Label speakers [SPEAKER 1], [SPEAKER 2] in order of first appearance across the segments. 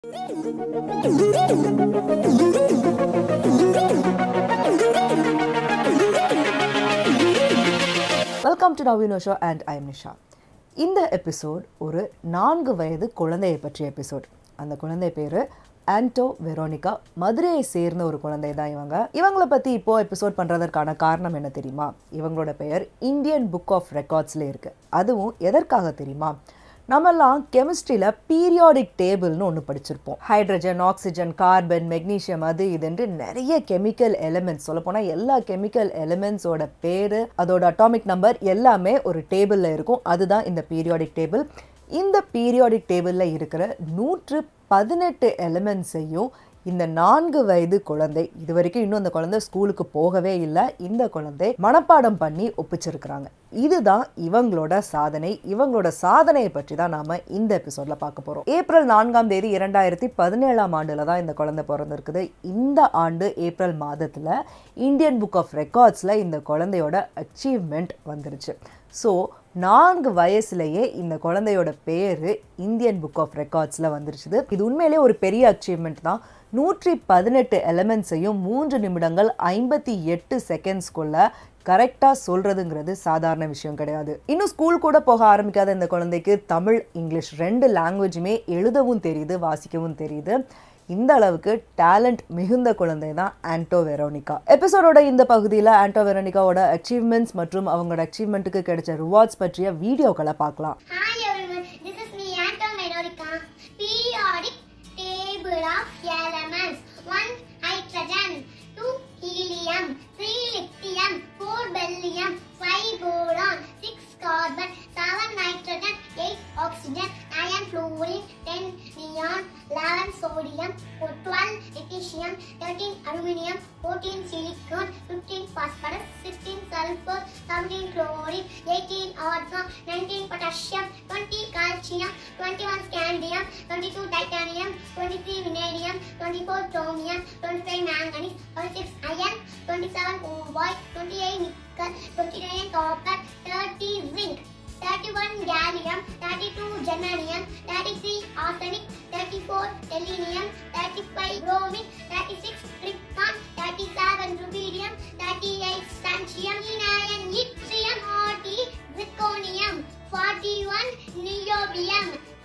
[SPEAKER 1] Welcome to நவீனோ show and I Nisha இந்த episode ஒரு நான்கு வயது குழந்தையை பற்றிய எபிசோட் அந்த குழந்தை பேர் ஆன்டோ வெரோனிகா மதுரையை சேர்ந்த ஒரு குழந்தை தான் இவங்க இவங்கள பற்றி இப்போ எபிசோட் பண்ணுறதற்கான காரணம் என்ன தெரியுமா இவங்களோட பெயர் இந்தியன் புக் ஆஃப் ரெக்கார்ட்ஸில் இருக்குது அதுவும் எதற்காக தெரியுமா நம்மெல்லாம் கெமிஸ்ட்ரியில் பீரியாடிக் டேபிள்னு ஒன்று படிச்சிருப்போம் ஹைட்ரஜன் ஆக்சிஜன் கார்பன் மெக்னீஷியம் அது இதுன்ட்டு நிறைய கெமிக்கல் எலிமெண்ட்ஸ் சொல்லப்போனால் எல்லா கெமிக்கல் எலிமெண்ட்ஸோட பேர் அதோட அட்டாமிக் நம்பர் எல்லாமே ஒரு டேபிளில் இருக்கும் அதுதான் இந்த பீரியாடிக் டேபிள் இந்த பீரியாடிக் டேபிளில் இருக்கிற நூற்று பதினெட்டு எலிமெண்ட்ஸையும் இந்த நான்கு வயது குழந்தை இது வரைக்கும் இன்னும் அந்த குழந்தை ஸ்கூலுக்கு போகவே இல்லை இந்த குழந்தை மனப்பாடம் பண்ணி ஒப்பிச்சிருக்கிறாங்க இதுதான் இவங்களோட சாதனை இவங்களோட சாதனையை பற்றி தான் நாம இந்த எபிசோட்ல பார்க்க போறோம் ஏப்ரல் நான்காம் தேதி இரண்டாயிரத்தி பதினேழாம் ஆண்டுல தான் இந்த குழந்தை பிறந்திருக்குது இந்த ஆண்டு ஏப்ரல் மாதத்துல இந்தியன் புக் ஆஃப் ரெக்கார்ட்ஸ்ல இந்த குழந்தையோட அச்சீவ்மெண்ட் வந்துருச்சு ஸோ நான்கு வயசுலேயே இந்த குழந்தையோட பேர் இந்தியன் புக் ஆஃப் ரெக்கார்ட்ஸில் வந்துருச்சுது இது உண்மையிலேயே ஒரு பெரிய அச்சீவ்மெண்ட் தான் நூற்றி பதினெட்டு எலமெண்ட்ஸையும் மூன்று நிமிடங்கள் ஐம்பத்தி எட்டு செகண்ட்ஸ்குள்ள கரெக்டாக சொல்கிறதுங்கிறது சாதாரண விஷயம் கிடையாது இன்னும் ஸ்கூல் கூட போக ஆரம்பிக்காத இந்த குழந்தைக்கு தமிழ் இங்கிலீஷ் ரெண்டு லாங்குவேஜுமே எழுதவும் தெரியுது வாசிக்கவும் தெரியுது இந்த அளவுக்கு டேலண்ட் மிகுந்த குழந்தை தான் ஆன்டோ வெரோனிகா எபிசோடோட இந்த பகுதியில் ஆன்டோ வெரோனிகாவோட அச்சீவ்மெண்ட்ஸ் மற்றும் அவங்களோட அச்சீவ்மெண்ட்டுக்கு கிடைச்ச ரிவார்ட்ஸ் பற்றிய வீடியோக்களை பார்க்கலாம்
[SPEAKER 2] Hi everyone, this is me Anto Melodica. Periodic table of elements. 1 hydrogen, 2 helium, 3 lithium, 4 beryllium, 5 boron, 6 carbon, 7 nitrogen, 8 oxygen, 9 fluorine, 10 neon, 11 sodium, 12 potassium, 13 aluminium, 14 silicon, 15 phosphorus, 16 sulfur, 17 chlorine, 18 argon, 19 potassium, 20 calcium, 21 scandium, 22 titanium, 23 vanadium, 24 chromium, 25 manganese, 26 iron, 27 cobalt, 28 nickel, 29 copper, 30 zinc. 31 gallium, 32 germanium, 33 arsenic, 34 selenium, 35 bromine, 36 krypton, 37 rubidium, 38 strontium, 39 yttrium, 40 zirconium, 41 niobium,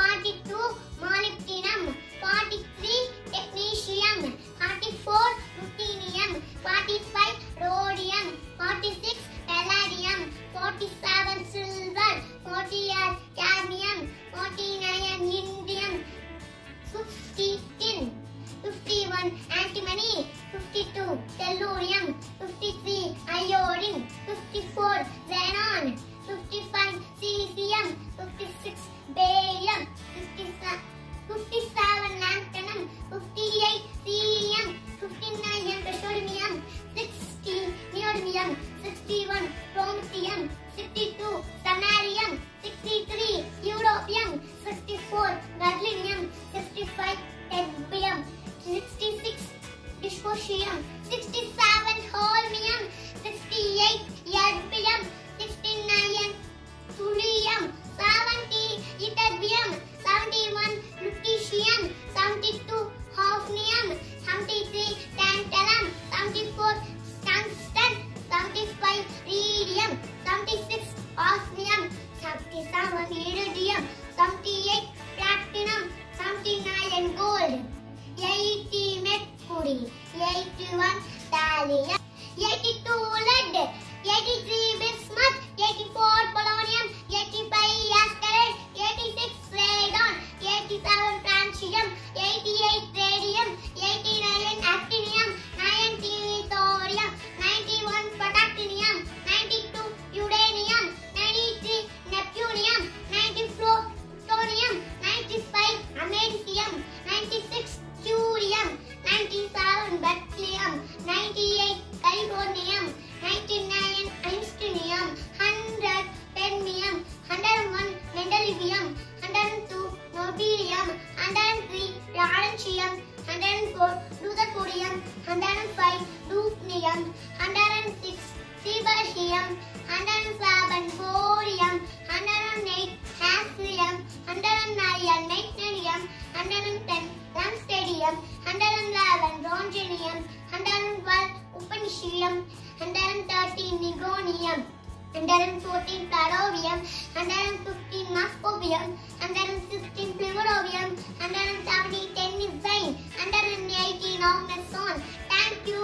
[SPEAKER 2] 42 molybdenum, 43 technetium, 44 ruthenium, 45 rhodium, 46 palladium, 47 silver, 48 cadmium, 49 indium, 50 tin, 51 antimony, 52 tellurium, 53 iodine, 54 xenon, 55 cesium, 56 barium, 57 57 lanthanum, 58 cerium, 59 petroleum, 60 neodymium, 61 promethium, 62 samarium, 63 europium, 64 gadolinium, 65 terbium, 66 dysprosium, 67 holmium, 68 erbium, 69 thulium, 70 ytterbium, 71 lutetium, 72 hafnium, 73 tantalum, 74 tungsten, 75 rhodium, 76 osmium, 77 iridium, 78 platinum, 79 gold, 80 mercury, 81 thallium, 82 lead, 83 bismuth, 84 polonium, 85 asteroid, 86 radon, 87 francium, 88 radium, 89 actinium, 90 thorium, 91 protactinium, 92 uranium, 93 neptunium, 94 plutonium, 95 americium, 96 curium, 97 beryllium, 98 californium, 99 einsteinium, 100 cadmium, 101 mendelevium, 102 nobelium, 103 lawrencium, 104 lutherpodium, 105 lutetium, 106 sebaceum, 107 borium, 108 hassium, 109 nitronium, 110 Paunjanium, 112 Upanishadam, 113 Nigonium, 114 Planovium, 115 Muscovium, 116 Pleurovium, 170 Tennisine, 118 Ognason. Thank you.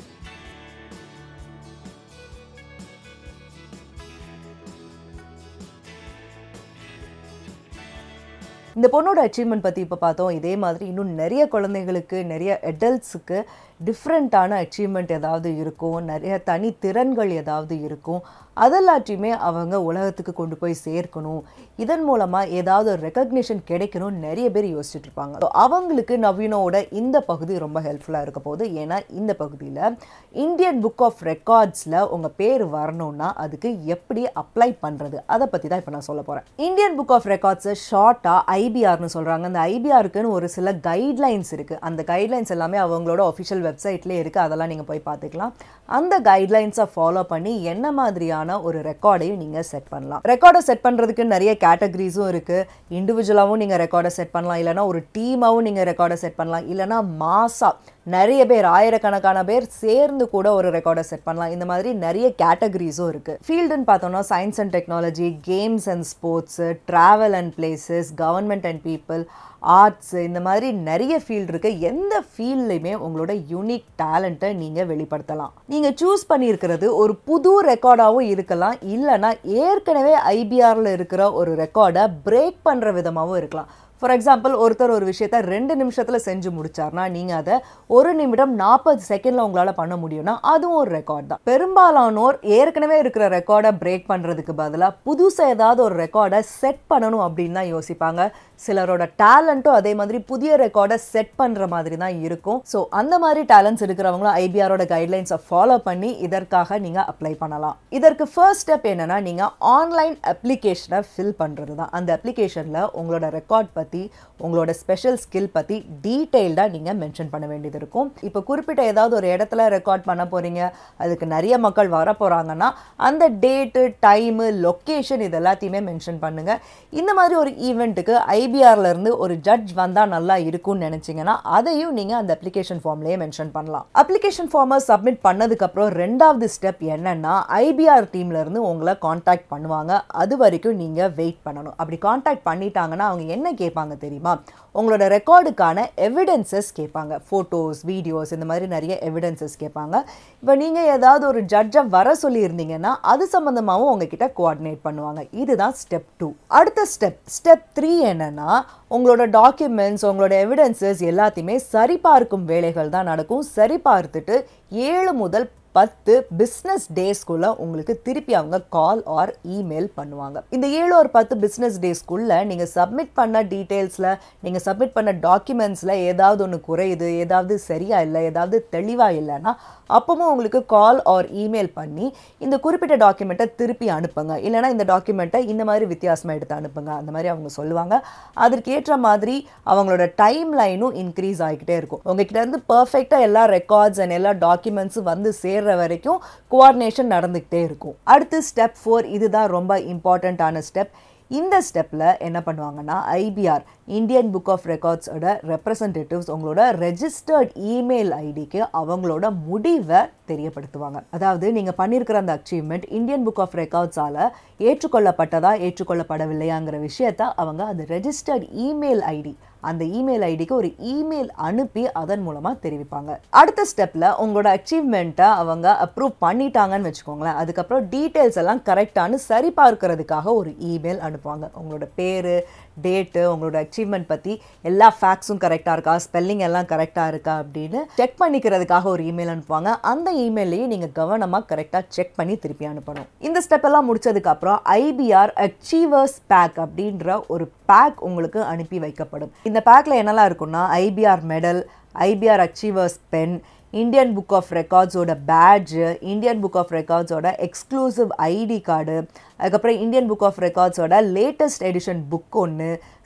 [SPEAKER 1] இந்த பொண்ணோட achievement பற்றி இப்போ பார்த்தோம் இதே மாதிரி இன்னும் நிறைய குழந்தைகளுக்கு நிறைய அடல்ட்ஸுக்கு டிஃப்ரெண்ட்டான அச்சீவ்மெண்ட் ஏதாவது இருக்கும் நிறைய தனி திறன்கள் ஏதாவது இருக்கும் அதெல்லாத்தையுமே அவங்க உலகத்துக்கு கொண்டு போய் சேர்க்கணும் இதன் மூலமாக ஏதாவது ஒரு ரெக்கக்னிஷன் கிடைக்கணும்னு நிறைய பேர் யோசிச்சுட்டு இருப்பாங்க So, அவங்களுக்கு நவீனோட இந்த பகுதி ரொம்ப ஹெல்ப்ஃபுல்லாக இருக்க போகுது ஏன்னா இந்த பகுதியில் இந்தியன் புக் ஆஃப் ரெக்கார்ட்ஸில் உங்கள் பேர் வரணும்னா அதுக்கு எப்படி அப்ளை பண்ணுறது அதை பற்றி தான் இப்போ நான் சொல்ல போகிறேன் இந்தியன் புக் ஆஃப் ரெக்கார்ட்ஸை ஷார்ட்டாக ஐபிஆர்னு சொல்கிறாங்க அந்த ஐபிஆருக்குன்னு ஒரு சில கைட்லைன்ஸ் இருக்குது அந்த கைட்லைன்ஸ் எல்லாமே அவங்களோட ஒஃபிஷியல் வெப்சைட்லேயே இருக்குது அதெல்லாம் நீங்கள் போய் பார்த்துக்கலாம் அந்த கைட்லைன்ஸை ஃபாலோ பண்ணி என்ன மாதிரியான ஒரு ரெக்கார்டையும் நீங்கள் செட் பண்ணலாம் ரெக்கார்டை செட் பண்ணுறதுக்கு நிறைய கேட்டகரிஸும் இருக்குது இண்டிவிஜுவலாகவும் நீங்கள் ரெக்கார்டை செட் பண்ணலாம் இல்லைனா ஒரு டீமாகவும் நீங்கள் ரெக்கார்டை செட் பண்ணலாம் இல்லைனா மாசா நிறைய பேர் ஆயிரக்கணக்கான பேர் சேர்ந்து கூட ஒரு ரெக்கார்டை செட் பண்ணலாம் இந்த மாதிரி நிறைய கேட்டகரிஸும் இருக்குது ஃபீல்டுன்னு பார்த்தோம்னா science and technology games and sports travel and places government and people arts இந்த மாதிரி நிறைய ஃபீல்டு இருக்கு எந்த ஃபீல்ட்லையுமே உங்களோட யூனிக் டேலண்ட்டை நீங்கள் வெளிப்படுத்தலாம் நீங்கள் சூஸ் பண்ணியிருக்கிறது ஒரு புது ரெக்கார்டாகவும் இருக்கலாம் இல்லைன்னா ஏற்கனவே ஐபிஆரில் இருக்கிற ஒரு ரெக்கார்டை பிரேக் பண்ணுற விதமாகவும் இருக்கலாம் ஃபார் எக்ஸாம்பிள் ஒருத்தர் ஒரு விஷயத்த ரெண்டு நிமிஷத்தில் செஞ்சு முடிச்சார்னா நீங்கள் அதை ஒரு நிமிடம் நாற்பது செகண்டில் உங்களால் பண்ண முடியும்னா அதுவும் ஒரு ரெக்கார்ட் தான் பெரும்பாலானோர் ஏற்கனவே இருக்கிற ரெக்கார்டை பிரேக் பண்ணுறதுக்கு பதிலாக புதுசாக ஏதாவது ஒரு ரெக்கார்டை செட் பண்ணணும் அப்படின்னு தான் யோசிப்பாங்க சிலரோட டேலண்ட்டும் அதே மாதிரி புதிய ரெக்கார்டை செட் பண்ணுற மாதிரி தான் இருக்கும் ஸோ அந்த மாதிரி டேலண்ட்ஸ் இருக்கிறவங்களும் ஐபிஆரோட கைட்லைன்ஸை ஃபாலோ பண்ணி இதற்காக நீங்கள் அப்ளை பண்ணலாம் இதற்கு ஃபர்ஸ்ட் ஸ்டெப் என்னன்னா நீங்கள் ஆன்லைன் அப்ளிகேஷனை ஃபில் பண்ணுறது தான் அந்த அப்ளிகேஷனில் உங்களோட ரெக்கார்ட் பற்றி உங்களோட ஸ்பெஷல் ஸ்கில் பற்றி டீட்டெயில்டாக நீங்கள் மென்ஷன் பண்ண வேண்டியது இருக்கும் இப்போ குறிப்பிட்ட ஏதாவது ஒரு இடத்துல ரெக்கார்ட் பண்ண போகிறீங்க அதுக்கு நிறைய மக்கள் வர போகிறாங்கன்னா அந்த டேட்டு டைமு லொக்கேஷன் இது எல்லாத்தையுமே மென்ஷன் பண்ணுங்கள் இந்த மாதிரி ஒரு ஈவெண்ட்டுக்கு ஐபிஆர்ல இருந்து ஒரு ஜட்ஜ் வந்தால் நல்லா இருக்கும்னு நினச்சிங்கன்னா அதையும் நீங்கள் அந்த அப்ளிகேஷன் ஃபார்ம்லேயே மென்ஷன் பண்ணலாம் அப்ளிகேஷன் ஃபார்மை சப்மிட் பண்ணதுக்கப்புறம் ரெண்டாவது ஸ்டெப் என்னன்னா ஐபிஆர் டீம்ல இருந்து உங்களை காண்டாக்ட் பண்ணுவாங்க அது வரைக்கும் நீங்கள் வெயிட் பண்ணணும் அப்படி காண்டாக்ட் பண்ணிட்டாங்கன்னா அவங்க என்ன கேட்பாங்க தெரியுமா உங்களோட ரெக்கார்டுக்கான எவிடன்சஸ் கேட்பாங்க ஃபோட்டோஸ் வீடியோஸ் இந்த மாதிரி நிறைய எவிடன்சஸ் கேட்பாங்க இப்போ நீங்கள் ஏதாவது ஒரு ஜட்ஜை வர சொல்லியிருந்தீங்கன்னா அது சம்மந்தமாகவும் உங்ககிட்ட கோஆர்டினேட் பண்ணுவாங்க இதுதான் ஸ்டெப் டூ அடுத்த ஸ்டெப் ஸ்டெப் த்ரீ என்னன்னா உங்களோட டாக்குமெண்ட்ஸ் உங்களோட எவிடன்சஸ் எல்லாத்தையுமே சரிபார்க்கும் வேலைகள் தான் நடக்கும் சரிபார்த்துட்டு ஏழு முதல் பத்து பிஸ்னஸ் டேஸ்க்குள்ள உங்களுக்கு திருப்பி அவங்க கால் ஆர் இமெயில் பண்ணுவாங்க இந்த ஏழு ஒரு பத்து பிஸ்னஸ் டேஸ்க்குள்ள நீங்கள் சப்மிட் பண்ண டீட்டெயில்ஸில் நீங்கள் சப்மிட் பண்ண டாக்குமெண்ட்ஸில் ஏதாவது ஒன்று குறையுது ஏதாவது சரியா இல்லை ஏதாவது தெளிவாக இல்லைன்னா அப்பவும் உங்களுக்கு கால் ஆர் இமெயில் பண்ணி இந்த குறிப்பிட்ட டாக்குமெண்ட்டை திருப்பி அனுப்புங்க இல்லைனா இந்த டாக்குமெண்ட்டை இந்த மாதிரி வித்தியாசமாக எடுத்து அனுப்புங்க அந்த மாதிரி அவங்க சொல்லுவாங்க அதற்கேற்ற மாதிரி அவங்களோட டைம் லைனும் இன்க்ரீஸ் ஆகிக்கிட்டே இருக்கும் உங்ககிட்ட இருந்து பர்ஃபெக்டாக எல்லா ரெக்கார்ட்ஸ் அண்ட் எல்லா டாக்குமெண்ட்ஸும் வந்து சேர்ற வரைக்கும் கோஆர்டினேஷன் நடந்துக்கிட்டே இருக்கும் அடுத்து ஸ்டெப் ஃபோர் இதுதான் ரொம்ப இம்பார்ட்டண்ட்டான ஸ்டெப் இந்த ஸ்டெப்பில் என்ன பண்ணுவாங்கன்னா ஐபிஆர் இந்தியன் புக் ஆஃப் ரெக்கார்ட்ஸோட ரெப்ரசன்டேட்டிவ்ஸ் உங்களோட ரெஜிஸ்டர்ட் இமெயில் ஐடிக்கு அவங்களோட முடிவை தெரியப்படுத்துவாங்க அதாவது நீங்கள் பண்ணியிருக்கிற அந்த அச்சீவ்மெண்ட் இந்தியன் புக் ஆஃப் ரெக்கார்ட்ஸால் ஏற்றுக்கொள்ளப்பட்டதா ஏற்றுக்கொள்ளப்படவில்லையாங்கிற விஷயத்த அவங்க அது ரெஜிஸ்டர்ட் இமெயில் ஐடி அந்த இமெயில் ஐடிக்கு ஒரு இமெயில் அனுப்பி அதன் மூலமாக தெரிவிப்பாங்க அடுத்த ஸ்டெப்பில் உங்களோட அச்சீவ்மெண்ட்டை அவங்க அப்ரூவ் பண்ணிட்டாங்கன்னு வச்சுக்கோங்களேன் அதுக்கப்புறம் டீட்டெயில்ஸ் எல்லாம் கரெக்டானு சரிபார்க்கறதுக்காக ஒரு இமெயில் அனுப்புவாங்க உங்களோட பேர் டேட்டு உங்களோட அச்சீவ்மெண்ட் பற்றி எல்லா ஃபேக்ட்ஸும் கரெக்டாக இருக்கா ஸ்பெல்லிங் எல்லாம் கரெக்டாக இருக்கா அப்படின்னு செக் பண்ணிக்கிறதுக்காக ஒரு இமெயில் அனுப்புவாங்க அந்த இமெயிலையும் நீங்கள் கவனமாக கரெக்டாக செக் பண்ணி திருப்பி அனுப்பணும் இந்த ஸ்டெப் எல்லாம் முடிச்சதுக்கப்புறம் ஐபிஆர் அச்சீவர்ஸ் பேக் அப்படின்ற ஒரு பேக் உங்களுக்கு அனுப்பி வைக்கப்படும் இந்த பேக்கில் என்னெல்லாம் இருக்குன்னா IBR medal IBR achievers pen Indian book of ரெக்கார்ட்ஸோட பேட்ஜு இந்தியன் புக் ஆஃப் ரெக்கார்ட்ஸோட எக்ஸ்க்ளூசிவ் ஐடி கார்டு அதுக்கப்புறம் இந்தியன் புக் ஆஃப் ரெக்கார்ட்ஸோட லேட்டஸ்ட் எடிஷன் புக் ஒன்று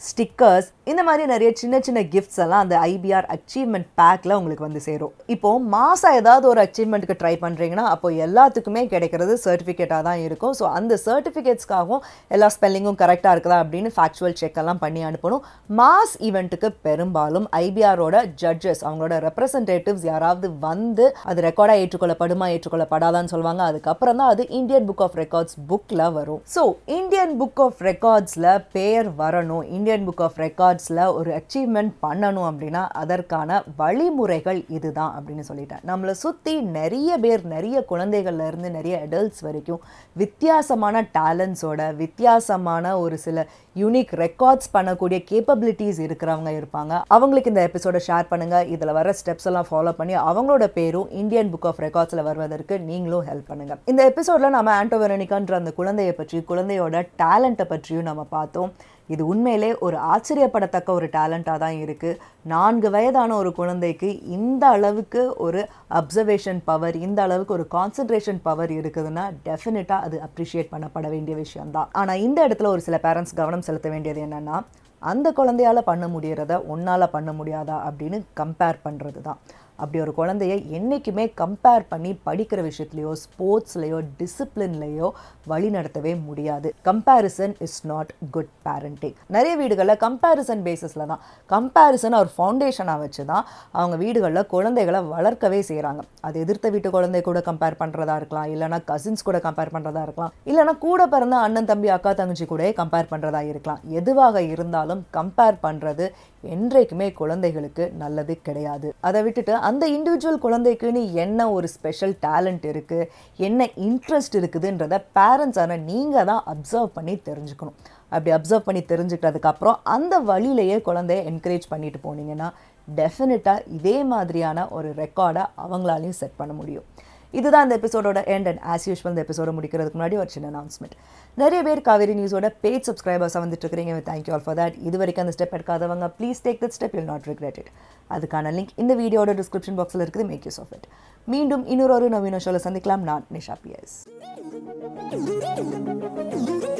[SPEAKER 1] ஸ்டிக்கர்ஸ் இந்த மாதிரி நிறைய சின்ன சின்ன கிஃப்ட்ஸ் எல்லாம் அந்த ஐபிஆர் அச்சீவ்மெண்ட் பேக்கில் உங்களுக்கு வந்து சேரும் இப்போ மாதம் ஏதாவது ஒரு அச்சீவ்மெண்ட்டுக்கு ட்ரை பண்ணுறீங்கன்னா அப்போ எல்லாத்துக்குமே கிடைக்கிறது சர்டிஃபிகேட்டாக தான் இருக்கும் ஸோ அந்த சர்டிஃபிகேட்ஸ்க்காகவும் எல்லா ஸ்பெல்லிங்கும் கரெக்டாக இருக்குதா அப்படின்னு ஃபேக்சுவல் செக் எல்லாம் பண்ணி அனுப்பணும் மாஸ் ஈவெண்ட்டுக்கு பெரும்பாலும் ஐபிஆரோட ஜட்ஜஸ் அவங்களோட ரெப்ரசன்டேட்டிவ்ஸ் யாராவது வந்து அது ரெக்கார்டாக ஏற்றுக்கொள்ளப்படுமா ஏற்றுக்கொள்ளப்படாதான்னு சொல்லுவாங்க அதுக்கப்புறம் தான் அது இந்தியன் புக் ஆஃப் ரெக்கார்ட்ஸ் புக்கில் வரும் ஸோ இந்தியன் புக் ஆஃப் ரெக்கார்ட்ஸில் பேர் வரணும் இந்தியன் புக் ஆஃப் ரெக்கார்ட்ஸில் ஒரு அச்சீவ்மெண்ட் பண்ணணும் அப்படின்னா அதற்கான வழிமுறைகள் இதுதான் அப்படின்னு சொல்லிட்டேன் நம்மளை சுற்றி நிறைய பேர் நிறைய குழந்தைகள்ல இருந்து நிறைய அடல்ட்ஸ் வரைக்கும் வித்தியாசமான டேலண்ட்ஸோட வித்தியாசமான ஒரு சில யூனிக் ரெக்கார்ட்ஸ் பண்ணக்கூடிய கேப்பபிலிட்டிஸ் இருக்கிறவங்க இருப்பாங்க அவங்களுக்கு இந்த எபிசோட ஷேர் பண்ணுங்க இதில் வர ஸ்டெப்ஸ் எல்லாம் ஃபாலோ பண்ணி அவங்களோட பேரும் இந்தியன் புக் ஆஃப் ரெக்கார்ட்ஸில் வருவதற்கு நீங்களும் ஹெல்ப் பண்ணுங்க இந்த எபிசோடில் நம்ம ஆண்டோ வெரோனிகான்ற அந்த குழந்தையை பற்றி குழந்தையோட டேலண்ட்டை பற்றியும் நம்ம பார்த்தோம் இது உண்மையிலே ஒரு ஆச்சரியப்படத்தக்க ஒரு டேலண்ட்டாக தான் இருக்குது நான்கு வயதான ஒரு குழந்தைக்கு இந்த அளவுக்கு ஒரு அப்சர்வேஷன் பவர் இந்த அளவுக்கு ஒரு கான்சன்ட்ரேஷன் பவர் இருக்குதுன்னா டெஃபினட்டாக அது அப்ரிஷியேட் பண்ணப்பட வேண்டிய விஷயம்தான் ஆனால் இந்த இடத்துல ஒரு சில பேரண்ட்ஸ் கவனம் செலுத்த வேண்டியது என்னென்னா அந்த குழந்தையால பண்ண முடியறத உன்னால் பண்ண முடியாதா அப்படின்னு கம்பேர் பண்ணுறது தான் அப்படி ஒரு குழந்தைய என்றைக்குமே கம்பேர் பண்ணி படிக்கிற விஷயத்துலையோ ஸ்போர்ட்ஸ்லையோ டிசிப்ளின்லையோ வழி நடத்தவே முடியாது comparison is not good parenting நிறைய வீடுகளில் கம்பேரிசன் பேசிஸில் தான் கம்பேரிசன் ஒரு ஃபவுண்டேஷனாக வச்சு தான் அவங்க வீடுகளில் குழந்தைகளை வளர்க்கவே செய்கிறாங்க அது எதிர்த்த வீட்டு குழந்தை கூட கம்பேர் பண்ணுறதா இருக்கலாம் இல்லைனா கசின்ஸ் கூட கம்பேர் பண்ணுறதா இருக்கலாம் இல்லைனா கூட பிறந்த அண்ணன் தம்பி அக்கா தங்கச்சி கூட கம்பேர் பண்ணுறதா இருக்கலாம் எதுவாக இருந்தாலும் கம்பேர் பண்ணுறது என்றைக்குமே குழந்தைகளுக்கு நல்லது கிடையாது அதை விட்டுட்டு அந்த இண்டிவிஜுவல் குழந்தைக்குன்னு என்ன ஒரு ஸ்பெஷல் டேலண்ட் இருக்குது என்ன இன்ட்ரெஸ்ட் இருக்குதுன்றத பேரண்ட்ஸான நீங்கள் தான் அப்சர்வ் பண்ணி தெரிஞ்சுக்கணும் அப்படி அப்சர்வ் பண்ணி தெரிஞ்சுக்கிட்டதுக்கப்புறம் அந்த வழியிலேயே குழந்தைய என்கரேஜ் பண்ணிட்டு போனீங்கன்னா டெஃபினட்டாக இதே மாதிரியான ஒரு ரெக்கார்டை அவங்களாலையும் செட் பண்ண முடியும் இதுதான் இந்த எபிசோடோட எண்ட் அண்ட் ஆஸ் யூஷுவல் இந்த எபிசோட முடிக்கிறதுக்கு முன்னாடி ஒரு சின்ன அனௌன்ஸ்மெண்ட் நிறைய பேர் காவேரி நியூஸோட பேஜ் சப்ஸ்கிரைபர்ஸாக வந்துட்டு இருக்கிறீங்க தேங்க்யூ ஆல் ஃபார் தட் இது வரைக்கும் அந்த ஸ்டெப் எடுக்காதவங்க please take that step will not regret it அதுக்கான லிங்க் இந்த வீடியோட டிஸ்கிரிப்ஷன் பாக்ஸில் இருக்குது மேக் யூஸ் ஆஃப் இட் மீண்டும் இன்னொரு ஒரு நவீன ஷோவில் சந்திக்கலாம் நான் நிஷா பிஎஸ்